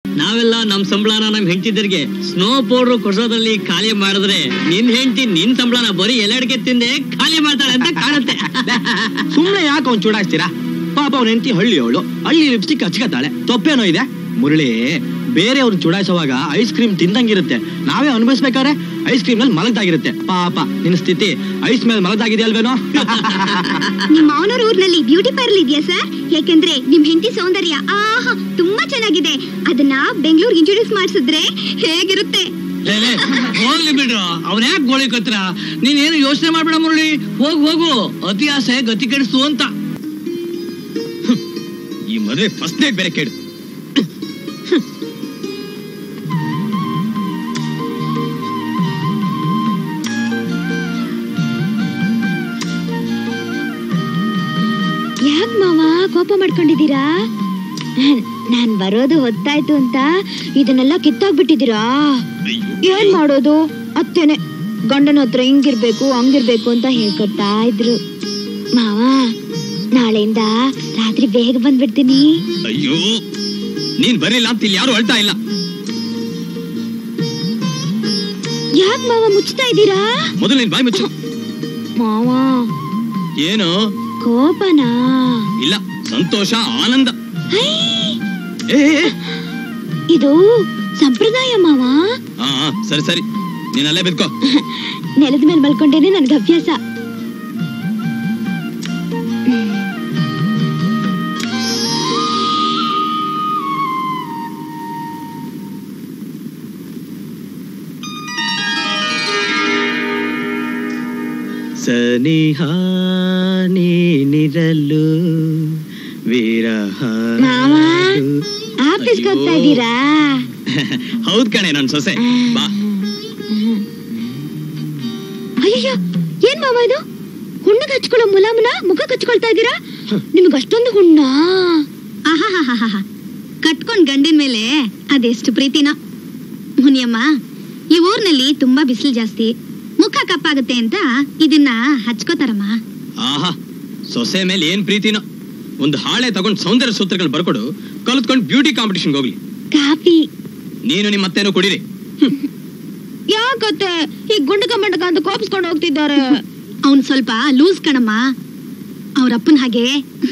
ನಾವೆಲ್ಲ ನಮ್ ಸಂಬಳನ ನಮ್ ಹೆಂಡತಿದ್ರಿಗೆ ಸ್ನೋ ಪೌಡರ್ ಕೊಡ್ಸೋದ್ರಲ್ಲಿ ಖಾಲಿ ಮಾಡಿದ್ರೆ ನಿನ್ ಹೆಂಡತಿ ನಿನ್ ಸಂಬಳನ ಬರೀ ಎಲ್ಲಡಿಕೆ ತಿಂದೆ ಖಾಲಿ ಮಾಡ್ತಾಳೆ ಅಂತ ಕಾಣುತ್ತೆ ಸುಮ್ನೆ ಯಾಕೆ ಅವ್ನು ಚೂಡಾಯಿಸ್ತೀರಾ ಪಾಪ ಅವ್ನ ಹೆಂಡತಿ ಹಳ್ಳಿಯವಳು ಹಳ್ಳಿ ಲಿಪ್ಸ್ಟಿಕ್ ಹಚ್ಕತ್ತಾಳೆ ತಪ್ಪೇನೋ ಇದೆ ಮುರಳಿ ಬೇರೆಯವ್ರು ಚುಡಾಯಿಸುವಾಗ ಐಸ್ ಕ್ರೀಮ್ ತಿಂದಂಗಿರುತ್ತೆ ನಾವೇ ಅನುಭವಿಸ್ಬೇಕಾದ್ರೆ ಐಸ್ ಕ್ರೀಮ್ ನಲ್ಲಿ ಮಲಗ್ದಾಗಿರುತ್ತೆ ಪಾಪ ನಿನ್ನ ಸ್ಥಿತಿ ಐಸ್ ಮೇಲೆ ಮಲಗ್ದಾಗಿದೆ ಅಲ್ವೇನೋ ನಿಮ್ಮ ಮಾವನವ್ರ ಊರ್ನಲ್ಲಿ ಬ್ಯೂಟಿ ಪಾರ್ಲರ್ ಇದೆಯಾ ಸರ್ ಯಾಕೆಂದ್ರೆ ನಿಮ್ ಹೆಂಡತಿ ಸೌಂದರ್ಯ ಆಹಾ ತುಂಬಾ ಚೆನ್ನಾಗಿದೆ ಅದನ್ನ ಬೆಂಗಳೂರಿಗೆ ಇಂಟ್ರೊಡ್ಯೂಸ್ ಮಾಡಿಸಿದ್ರೆ ಹೇಗಿರುತ್ತೆ ಲೇ, ಲೇ, ಹೋಗ್ಲಿ ಬಿಡ್ರು ಅವ್ನ ಯಾಕೆ ಗೋಳಿ ಕತ್ರ ನೀನೇನು ಯೋಚನೆ ಮಾಡ್ಬೇಡ ಮುರಳಿ ಹೋಗ್ ಹೋಗು ಅತಿ ಆಸೆ ಗತಿ ಕೆಡಿಸು ಅಂತ ಈ ಮದುವೆ ಫಸ್ಟ್ ಡೇಟ್ ಬೇರೆ ಕೇಳು ಯಾಕ್ ಮಾವ ಕೋಪ ಮಾಡ್ಕೊಂಡಿದ್ದೀರಾ ನಾನ್ ಬರೋದು ಹೊತ್ತಾಯ್ತು ಅಂತ ಇದನ್ನೆಲ್ಲ ಕಿತ್ತಾಕ್ಬಿಟ್ಟಿದ್ದೀರಾ ಏನ್ ಮಾಡೋದು ಅತ್ತೇನೆ ಗಂಡನ ಹತ್ರ ಹಿಂಗಿರ್ಬೇಕು ಹಂಗಿರ್ಬೇಕು ಅಂತ ಹೇಳ್ಕೊಡ್ತಾ ಇದ್ರು ಮಾವ ನಾಳೆಯಿಂದ ರಾತ್ರಿ ಬೇಗ ಬಂದ್ಬಿಡ್ತೀನಿ ಅಯ್ಯೋ ನೀನ್ ಬರಲಿಲ್ಲ ಅಂತ ಇಲ್ಲಿ ಯಾರು ಅಳ್ತಾ ಇಲ್ಲ ಯಾಕ್ ಮಾವ ಮುಚ್ತಾ ಇದ್ದೀರಾ ಮೊದಲು ನೀನ್ ಬಾಯಿ ಮುಚ್ಚು ಮಾವ ಏನು ಕೋಪನಾ ಇಲ್ಲ ಸಂತೋಷ ಆನಂದ ಹೈ, ಏ ಏ, ಏ. ಇದು ಸಂಪ್ರದಾಯ ಮಾವ ಹಾ ಹಾ, ಸರಿ ಸರಿ ನೀನ್ ಅಲ್ಲೇ ಬಿದ್ಕೋ ನೆಲದ ಮೇಲೆ ಮಲ್ಕೊಂಡೇನೆ ನನ್ಗೆ ಅಭ್ಯಾಸ ಸನಿಹ ನೀನಿರಲು ವಿರಹ ಮಾವ ಆಫೀಸ್ಗೆ ಹೋಗ್ತಾ ಅಯ್ಯೋ. ಇದ್ದೀರಾ ಹೌದ್ ಕಣೆ ನನ್ ಸೊಸೆ ಬಾ ಅಯ್ಯಯ್ಯೋ ಏನ್ ಮಾವ ಇದು ಹುಣ್ಣಗ್ ಹಚ್ಕೊಳ್ಳೋ ಮುಲಾಮನ ಮುಖ ಕಚ್ಕೊಳ್ತಾ ಇದ್ದೀರಾ ನಿಮ್ಗೆ ಅಷ್ಟೊಂದು ಹುಣ್ಣ ಕಟ್ಕೊಂಡ್ ಗಂಡಿನ ಮೇಲೆ ಅದೆಷ್ಟು ಪ್ರೀತಿನೋ ಮುನಿಯಮ್ಮ ಈ ಊರ್ನಲ್ಲಿ ತುಂಬಾ ಬಿಸಿಲು ಜಾಸ್ತಿ ಮುಖ ಕಪ್ಪಾಗುತ್ತೆ ಅಂತ ಇದನ್ನ ಹಚ್ಕೋತಾರಮ್ಮ ಆಹಾ ಸೊಸೆ ಮೇಲೆ ಏನ್ ಪ್ರೀತಿನೋ ಒಂದು ಹಾಳೆ ತಗೊಂಡ್ ಸೌಂದರ್ಯ ಸೂತ್ರಗಳು ಬರ್ಕೊಡು ಕಲ್ತ್ಕೊಂಡ್ ಬ್ಯೂಟಿ ಕಾಂಪಿಟಿಷನ್ ಹೋಗ್ಲಿ ಕಾಫಿ ನೀನು ನಿಮ್ಮ ಅತ್ತೇನೋ ಕುಡೀರಿ ಯಾಕತ್ತೆ ಈ ಗುಂಡಕ ಮಂಡಕ ಅಂತ ಕೋಪಿಸ್ಕೊಂಡು ಹೋಗ್ತಿದ್ದಾರೆ ಅವನ್ ಸ್ವಲ್ಪ ಲೂಸ್ ಕಣಮ್ಮ ಅವ್ರಪ್ಪನ ಹಾಗೆ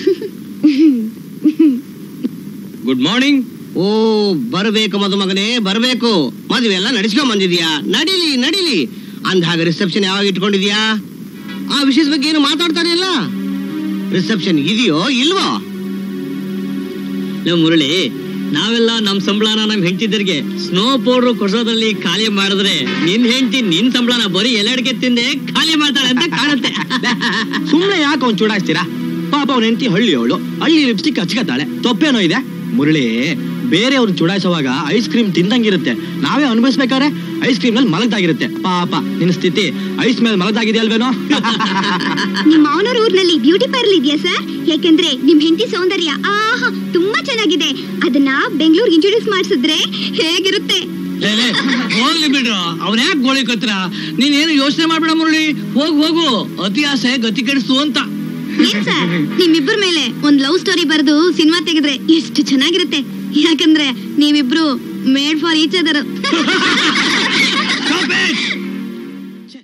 ಗುಡ್ ಮಾರ್ನಿಂಗ್ ಓ ಬರಬೇಕು ಮದುಮಗನೇ ಬರಬೇಕು ಮದುವೆ ಎಲ್ಲ ನಡೆಸ್ಕೊಂಡ್ ಬಂದಿದ್ಯಾ ನಡೀಲಿ ನಡೀಲಿ ಅಂದ ಹಾಗೆ ರಿಸೆಪ್ಷನ್ ಯಾವಾಗ ಇಟ್ಕೊಂಡಿದ್ಯಾ ಆ ವಿಷಯದ ಬಗ್ಗೆ ಏನು ಮಾತಾಡ್ತಾನೆ ಇಲ್ಲ ರಿಸೆಪ್ಷನ್ ಇದೆಯೋ ಇಲ್ವೋ ಲೇ ಮುರಳಿ ನಾವೆಲ್ಲ ನಮ್ ಸಂಬಳನ ನಮ್ ಹೆಂಡತಿದ್ರಿಗೆ ಸ್ನೋ ಪೌಡರ್ ಕೊಡ್ಸೋದ್ರಲ್ಲಿ ಖಾಲಿ ಮಾಡಿದ್ರೆ ನಿನ್ ಹೆಂಡತಿ ನಿನ್ ಸಂಬಳನ ಬರೀ ಎಲ್ಲಡಿಕೆ ತಿಂದೆ ಖಾಲಿ ಮಾಡ್ತಾಳೆ ಅಂತ ಕಾಣುತ್ತೆ ಸುಮ್ನೆ ಯಾಕೆ ಅವ್ನು ಚೂಡಾಯಿಸ್ತೀರಾ ಪಾಪ ಅವ್ನ ಹೆಂಡತಿ ಹಳ್ಳಿಯವಳು ಹಳ್ಳಿ ಲಿಪ್ಸ್ಟಿಕ್ ಹಚ್ಕತ್ತಾಳೆ ತಪ್ಪೇನೋ ಇದೆ ಮುರಳಿ ಬೇರೆಯವ್ರು ಚುಡಾಯಿಸುವಾಗ ಐಸ್ ಕ್ರೀಮ್ ತಿಂದಂಗಿರುತ್ತೆ ನಾವೇ ಅನುಭವಿಸ್ಬೇಕಾದ್ರೆ ಐಸ್ ಕ್ರೀಮ್ ನಲ್ಲಿ ಮಲಗ್ದಾಗಿರುತ್ತೆ ಪಾಪ ನಿನ್ನ ಸ್ಥಿತಿ ಐಸ್ ಮೇಲೆ ಮಲಗ್ದಾಗಿದೆ ಅಲ್ವೇನೋ ನಿಮ್ ಮಾವನವ್ರ ಊರ್ನಲ್ಲಿ ಬ್ಯೂಟಿ ಪಾರ್ಲರ್ ಇದೆಯಾ ಸರ್ ಯಾಕೆಂದ್ರೆ ನಿಮ್ ಹೆಂಡತಿ ಸೌಂದರ್ಯ ಆಹಾ ತುಂಬಾ ಚೆನ್ನಾಗಿದೆ ಅದನ್ನ ಬೆಂಗಳೂರಿಗೆ ಇಂಟ್ರೊಡ್ಯೂಸ್ ಮಾಡಿಸಿದ್ರೆ ಹೇಗಿರುತ್ತೆ ಲೇ, ಲೇ, ಹೋಗ್ಲಿ ಬಿಡ್ರು ಅವ್ನ ಯಾಕೆ ಗೋಳಿ ಕತ್ರ ನೀನೇನು ಯೋಚನೆ ಮಾಡ್ಬೇಡ ಮುರಳಿ ಹೋಗ್ ಹೋಗು ಅತಿ ಆಸೆ ಗತಿ ಕೆಡಿಸು ಅಂತ ಏನ್ ಸರ್ ನಿಮ್ಮಿಬ್ಬರ ಮೇಲೆ ಒಂದ್ ಲವ್ ಸ್ಟೋರಿ ಬರೆದು ಸಿನಿಮಾ ತೆಗೆದ್ರೆ ಎಷ್ಟು ಚೆನ್ನಾಗಿರುತ್ತೆ ಯಾಕಂದ್ರೆ ನೀವಿಬ್ರು made for each other Stop it!